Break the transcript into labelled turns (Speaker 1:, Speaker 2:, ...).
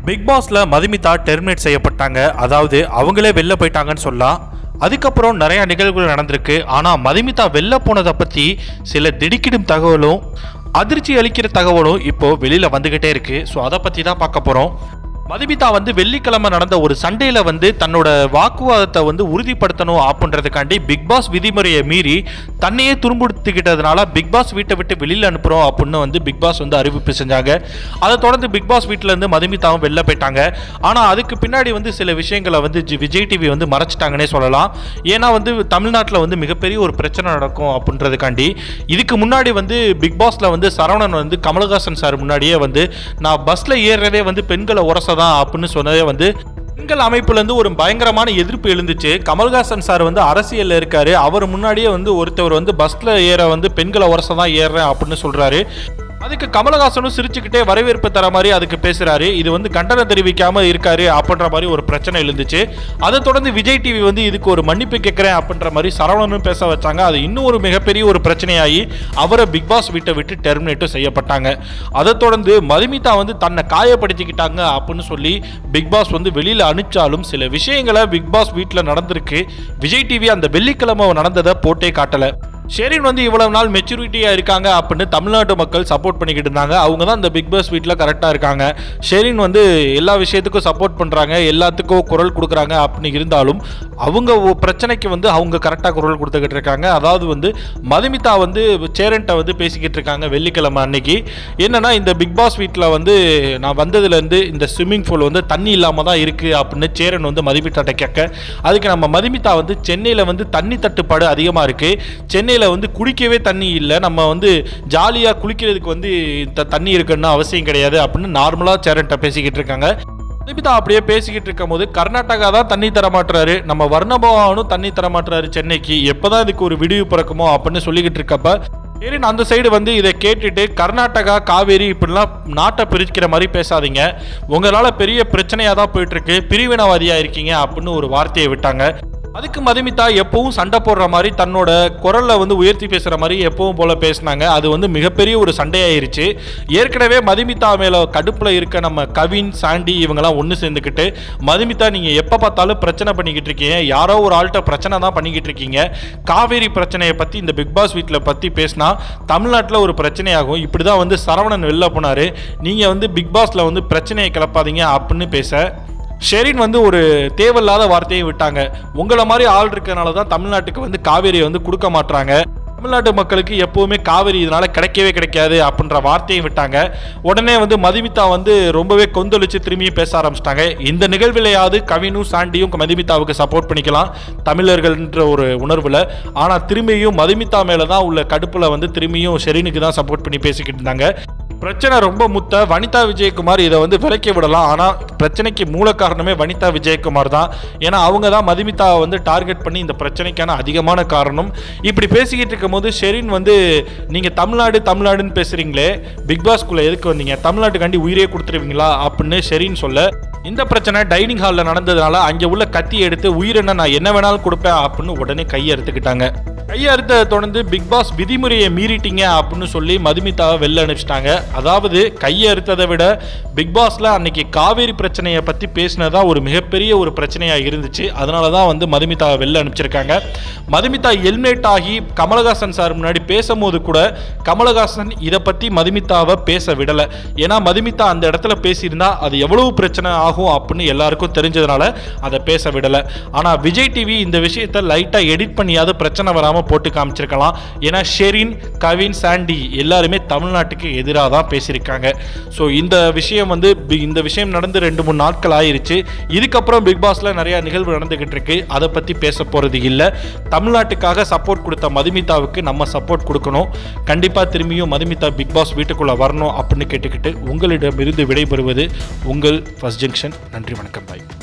Speaker 1: big பாஸ்ல Madhumitha terminate செய்யப்பட்டாங்க அதாவது அவங்களே வெளில போயிட்டாங்கன்னு சொல்லலாம் அதுக்கப்புறம் நிறைய நிகழ்வுகள் நடந்திருக்கு ஆனால் மதுமிதா வெளில போனதை பற்றி சில திடுக்கிடும் தகவலும் அதிர்ச்சி அளிக்கிற தகவலும் இப்போ வெளியில் வந்துக்கிட்டே இருக்கு ஸோ அதை பற்றி தான் பார்க்க போகிறோம் மதுமிதா வந்து வெள்ளிக்கிழமை நடந்த ஒரு சண்டையில் வந்து தன்னோட வாக்குவாதத்தை வந்து உறுதிப்படுத்தணும் அப்படின்றதுக்காண்டி பிக் பாஸ் விதிமுறையை மீறி தன்னையே துன்புறுத்திக்கிட்டதுனால பிக் பாஸ் வீட்டை விட்டு வெளியில் அனுப்புகிறோம் அப்படின்னு வந்து பிக் பாஸ் வந்து அறிவிப்பு செஞ்சாங்க அதை தொடர்ந்து பிக் பாஸ் வீட்டிலேருந்து மதுமிதாவும் வெளில போயிட்டாங்க ஆனால் அதுக்கு பின்னாடி வந்து சில விஷயங்களை வந்து ஜி- விஜய் டிவி வந்து மறைச்சிட்டாங்கன்னே சொல்லலாம் ஏன்னா வந்து தமிழ்நாட்டில் வந்து மிகப்பெரிய ஒரு பிரச்சனை நடக்கும் அப்படின்றதுக்காண்டி இதுக்கு முன்னாடி வந்து பிக் பாஸ்ல வந்து சரவணன் வந்து கமலஹாசன் சார் முன்னாடியே வந்து நான் பஸ்ல ஏறுறதே வந்து பெண்களை உரசதான் அப்படின்னு சொன்னதே வந்து பெண்கள் அமைப்புல இருந்து ஒரு பயங்கரமான எதிர்ப்பு எழுந்துச்சு கமல்ஹாசன் சார் வந்து அரசியல்ல இருக்காரு அவர் முன்னாடியே வந்து ஒருத்தவர் வந்து பஸ்ல ஏற வந்து பெண்களை உரச தான் ஏறுறேன் அப்படின்னு சொல்றாரு அதுக்கு கமலஹாசனும் சிரிச்சுக்கிட்டே வரவேற்பு தர மாதிரி அதுக்கு பேசுறாரு இது வந்து கண்டனம் தெரிவிக்காம இருக்காரு அப்படின்ற மாதிரி ஒரு பிரச்சனை எழுந்துச்சு அதை தொடர்ந்து விஜய் டிவி வந்து இதுக்கு ஒரு மன்னிப்பு கேட்கிறேன் அப்படின்ற மாதிரி சரவணனும் பேச வச்சாங்க அது இன்னும் ஒரு மிகப்பெரிய ஒரு பிரச்சனையாகி அவரை பிக் பாஸ் வீட்டை விட்டு டெர்மினேட்டும் செய்யப்பட்டாங்க அதை தொடர்ந்து மதுமிதா வந்து தன்னை காயப்படுத்திக்கிட்டாங்க அப்படின்னு சொல்லி பிக் பாஸ் வந்து வெளியில அனுப்பிச்சாலும் சில விஷயங்களை பிக் பாஸ் வீட்டில் நடந்திருக்கு விஜய் டிவி அந்த வெள்ளிக்கிழமை நடந்ததை போட்டே காட்டல ஷெரின் வந்து இவ்வளவு நாள் மெச்சூரிட்டியாக இருக்காங்க அப்படின்னு தமிழ்நாட்டு மக்கள் சப்போர்ட் பண்ணிக்கிட்டு இருந்தாங்க அவங்க தான் இந்த பிக் பாஸ் வீட்டில் கரெக்டாக இருக்காங்க ஷெரின் வந்து எல்லா விஷயத்துக்கும் சப்போர்ட் பண்ணுறாங்க எல்லாத்துக்கும் குரல் கொடுக்குறாங்க அப்படின்னு இருந்தாலும் அவங்க ஒ- பிரச்சனைக்கு வந்து அவங்க கரெக்டாக குரல் கொடுத்துக்கிட்டு இருக்காங்க அதாவது வந்து மதுமிதா வந்து சேரன்ட்ட வந்து பேசிக்கிட்டு இருக்காங்க வெள்ளிக்கிழமை அன்னைக்கு என்னன்னா இந்த பிக் பாஸ் வீட்டில் வந்து நான் வந்ததுலேருந்து இந்த ஸ்விம்மிங் பூல் வந்து தண்ணி இல்லாமல் தான் இருக்குது அப்படின்னு சேரன் வந்து மதுமிதாட்ட கேட்க அதுக்கு நம்ம மதுமிதா வந்து சென்னையில் வந்து தண்ணி தட்டுப்பாடு அதிகமாக இருக்குது சென்னையில் வந்து குடிக்கவே தண்ணி இல்லை நம்ம வந்து ஜாலியாக குளிக்கிறதுக்கு வந்து இந்த தண்ணி இருக்குன்னு அவசியம் கிடையாது அப்படின்னு நார்மலாக சேரன்ட்ட பேசிக்கிட்டு இருக்காங்க மதுமிதா அப்படியே பேசிக்கிட்டு இருக்கும் போது கர்நாடகா தான் தண்ணி தர மாட்டுறாரு நம்ம வர்ணபவனும் தண்ணி தர மாட்டுறாரு சென்னைக்கு எப்பதான் இதுக்கு ஒரு விடிவு பிறக்குமோ அப்படின்னு சொல்லிக்கிட்டு இருக்கப்ப சரி அந்த சைடு வந்து இதை கேட்டுட்டு கர்நாடகா காவேரி இப்படிலாம் நாட்டை பிரிக்கிற மாதிரி பேசாதீங்க உங்களால் பெரிய பிரச்சனையாக தான் போயிட்டு இருக்கு பிரிவினவாதியாக இருக்கீங்க அப்படின்னு ஒரு வார்த்தையை விட்டாங்க அதுக்கு மதுமிதா எப்பவும் சண்டை போடுற மாதிரி தன்னோட குரல்ல வந்து உயர்த்தி பேசுற மாதிரி எப்பவும் போல பேசினாங்க அது வந்து மிகப்பெரிய ஒரு சண்டையாயிருச்சு ஏற்கனவே மதுமிதா மேல கடுப்புல இருக்க நம்ம கவின் சாண்டி இவங்கெல்லாம் ஒன்று சேர்ந்துக்கிட்டு மதுமிதா நீங்க எப்ப பார்த்தாலும் பிரச்சனை பண்ணிக்கிட்டு இருக்கீங்க யாரோ ஒரு ஆள்கிட்ட பிரச்சனை தான் பண்ணிக்கிட்டு இருக்கீங்க காவேரி பிரச்சனையை பத்தி இந்த பிக் பாஸ் வீட்டில் பத்தி பேசினா தமிழ்நாட்டில் ஒரு பிரச்சனையாகும் இப்படிதான் வந்து சரவணன் வெளில போனாரு நீங்க வந்து பிக் பாஸ்ல வந்து பிரச்சனையை கிளப்பாதீங்க அப்படின்னு பேச ஷெரின் வந்து ஒரு தேவையில்லாத வார்த்தையை விட்டாங்க உங்களை மாதிரி ஆள் இருக்கனால தான் தமிழ்நாட்டுக்கு வந்து காவேரியை வந்து கொடுக்க மாட்றாங்க தமிழ்நாட்டு மக்களுக்கு எப்பவுமே காவேரி இதனால கிடைக்கவே கிடைக்காது அப்படின்ற வார்த்தையும் விட்டாங்க உடனே வந்து மதுமிதா வந்து ரொம்பவே கொந்தளிச்சு திரும்பியும் பேச ஆரம்பிச்சிட்டாங்க இந்த நிகழ்விலையாவது கவினும் சாண்டியும் மதுமிதாவுக்கு சப்போர்ட் பண்ணிக்கலாம் தமிழர்கள்ன்ற ஒரு உணர்வில் ஆனால் திரும்பியும் மதுமிதா மேலே தான் உள்ள கடுப்பில் வந்து திரும்பியும் ஷெரினுக்கு தான் சப்போர்ட் பண்ணி பேசிக்கிட்டு இருந்தாங்க பிரச்சனை ரொம்ப முத்த வனிதா விஜயகுமார் இதை வந்து விலக்கி விடலாம் ஆனால் பிரச்சனைக்கு மூல காரணமே வனிதா விஜயகுமார் தான் ஏன்னா அவங்க தான் மதுமிதாவை வந்து டார்கெட் பண்ணி இந்த பிரச்சனைக்கான அதிகமான காரணம் இப்படி பேசிக்கிட்டு இருக்கும்போது ஷெரின் வந்து நீங்கள் தமிழ்நாடு தமிழ்நாடுன்னு பேசுகிறீங்களே பிக் பாஸ்குள்ளே எதுக்கு வந்தீங்க தமிழ்நாட்டுக்காண்டி உயிரே கொடுத்துருவீங்களா அப்படின்னு ஷெரின் சொல்ல இந்த பிரச்சனை டைனிங் ஹாலில் நடந்ததுனால அங்கே உள்ள கத்தி எடுத்து உயிரின நான் என்ன வேணாலும் கொடுப்பேன் அப்படின்னு உடனே கையை அறுத்துக்கிட்டாங்க கையை அறுத்ததை தொடர்ந்து பிக் பாஸ் விதிமுறையை மீறிட்டீங்க அப்படின்னு சொல்லி மதுமிதாவை வெளில அனுப்பிச்சிட்டாங்க அதாவது கையை அறுத்ததை விட பிக் பாஸ்ல அன்னைக்கு காவேரி பிரச்சனையை பற்றி பேசினதா ஒரு மிகப்பெரிய ஒரு பிரச்சனையாக இருந்துச்சு அதனால தான் வந்து மதுமிதாவை வெளில அனுப்பிச்சிருக்காங்க மதுமிதா எலிமினேட் ஆகி கமலஹாசன் சார் முன்னாடி பேசும்போது கூட கமலஹாசன் இதை பற்றி மதுமிதாவை பேச விடலை ஏன்னா மதுமிதா அந்த இடத்துல பேசியிருந்தா அது எவ்வளவு பிரச்சனை ஆகும் அப்படின்னு எல்லாருக்கும் தெரிஞ்சதுனால அதை பேச விடலை ஆனால் விஜய் டிவி இந்த விஷயத்தை லைட்டாக எடிட் பண்ணியாவது பிரச்சனை வராமல் போட்டு காமிச்சிருக்கலாம் ஏன்னா ஷெரின் கவின் சாண்டி எல்லாருமே தமிழ்நாட்டுக்கு எதிராக தான் பேசியிருக்காங்க ஸோ இந்த விஷயம் வந்து பி- இந்த விஷயம் நடந்து ரெண்டு மூணு நாட்கள் ஆயிருச்சு இதுக்கப்புறம் பிக் பாஸ்ல நிறைய நிகழ்வு நடந்துகிட்டு இருக்கு அதை பற்றி பேச போகிறது இல்லை தமிழ்நாட்டுக்காக சப்போர்ட் கொடுத்த மதுமிதாவுக்கு நம்ம சப்போர்ட் கொடுக்கணும் கண்டிப்பாக திரும்பியும் மதுமிதா பிக் பாஸ் வீட்டுக்குள்ளே வரணும் அப்படின்னு கேட்டுக்கிட்டு உங்களிடமிருந்து விடைபெறுவது உங்கள் ஃபர்ஸ்ட் ஜங்ஷன் நன்றி வணக்கம் பாய்